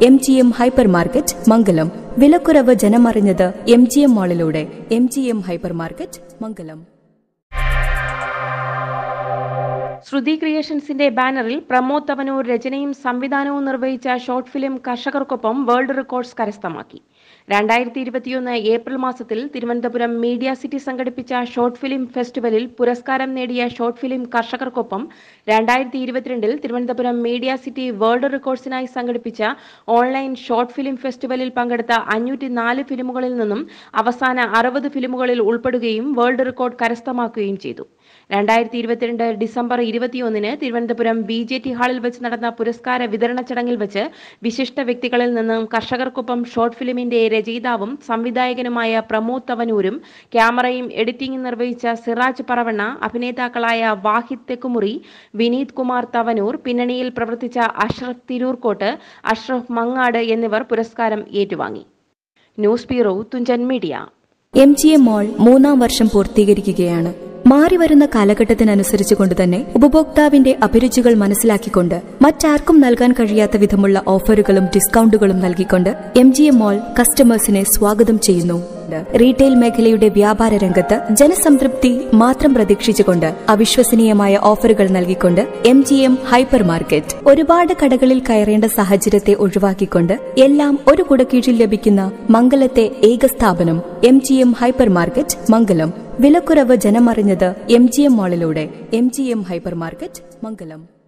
M G M hyper market Mangalam വിലക്കുറവ് ജനമറിഞ്ഞത് M G M മാളിലൂടെ M G M hyper market Mangalam Shruti ക്രിയേഷൻസിന്റെ ബാനറിൽ പ്രമോദ് തവനൂർ രചനയും സംവിധാനവും നിർവഹിച്ച ഷോർട്ട് ഫിലിം കർഷകർക്കൊപ്പം വേൾഡ് റെക്കോർഡ്സ് കരസ്ഥമാക്കി രണ്ടായിരത്തി ഇരുപത്തിയൊന്ന് ഏപ്രിൽ മാസത്തിൽ തിരുവനന്തപുരം മീഡിയ സിറ്റി സംഘടിപ്പിച്ച ഷോർട്ട് ഫിലിം ഫെസ്റ്റിവലിൽ പുരസ്കാരം നേടിയ ഷോർട്ട് ഫിലിം കർഷകർക്കൊപ്പം രണ്ടായിരത്തി ഇരുപത്തിരണ്ടിൽ തിരുവനന്തപുരം മീഡിയ സിറ്റി വേൾഡ് റെക്കോർഡ്സിനായി സംഘടിപ്പിച്ച ഓൺലൈൻ ഷോർട്ട് ഫിലിം ഫെസ്റ്റിവലിൽ പങ്കെടുത്ത അഞ്ഞൂറ്റി നാല് ഫിലിമുകളിൽ നിന്നും അവസാന അറുപത് ഫിലിമുകളിൽ ഉൾപ്പെടുകയും വേൾഡ് റെക്കോർഡ് കരസ്ഥമാക്കുകയും ചെയ്തു രണ്ടായിരത്തി ഇരുപത്തിരണ്ട് ഡിസംബർ ഇരുപത്തിയൊന്നിന് തിരുവനന്തപുരം ബി ജെ ടി ഹാളിൽ വെച്ച് നടന്ന പുരസ്കാര വിതരണ ചടങ്ങിൽ വെച്ച് വിശിഷ്ട വ്യക്തികളിൽ നിന്നും കർഷകർക്കൊപ്പം ഷോർട്ട് ഫിലിമിന്റെ രചയിതാവും സംവിധായകനുമായ പ്രമോദ് തവനൂരും ക്യാമറയും എഡിറ്റിംഗും നിർവഹിച്ച സിറാജ് പറവണ്ണ അഭിനേതാക്കളായ വാഹിദ് തെക്കുമുറി വിനീത് കുമാർ തവനൂർ പിന്നണിയിൽ പ്രവർത്തിച്ച അഷ്റഫ് തിരൂർക്കോട്ട് അഷ്റഫ് മങ്ങാട് എന്നിവർ പുരസ്കാരം ഏറ്റുവാങ്ങി news bureau Thunchan media M G M mall മൂന്നാം വർഷം പൂർത്തീകരിക്കുകയാണ് മാറിവരുന്ന കാലഘട്ടത്തിനനുസരിച്ചുകൊണ്ട് തന്നെ ഉപഭോക്താവിന്റെ അഭിരുചികൾ മനസ്സിലാക്കിക്കൊണ്ട് മറ്റാർക്കും നൽകാൻ കഴിയാത്ത വിധമുള്ള ഓഫറുകളും ഡിസ്കൗണ്ടുകളും നൽകിക്കൊണ്ട് എം ജി എം മാൾ കസ്റ്റമേഴ്സിനെ സ്വാഗതം ചെയ്യുന്നു റീറ്റെയിൽ മേഖലയുടെ വ്യാപാര രംഗത്ത് ജനസംതൃപ്തി മാത്രം പ്രതീക്ഷിച്ചുകൊണ്ട് അവിശ്വസനീയമായ ഓഫറുകൾ നൽകിക്കൊണ്ട് M G M hyper market ഒരുപാട് കടകളിൽ കയറേണ്ട സാഹചര്യത്തെ ഒഴിവാക്കിക്കൊണ്ട് എല്ലാം ഒരു കുടക്കീഴിൽ ലഭിക്കുന്ന മംഗലത്തെ ഏക സ്ഥാപനം M G M hyper market Mangalam വിലക്കുറവ് ജനമറിഞ്ഞത് എം ജി എം മാളിലൂടെ M G M hyper market മംഗലം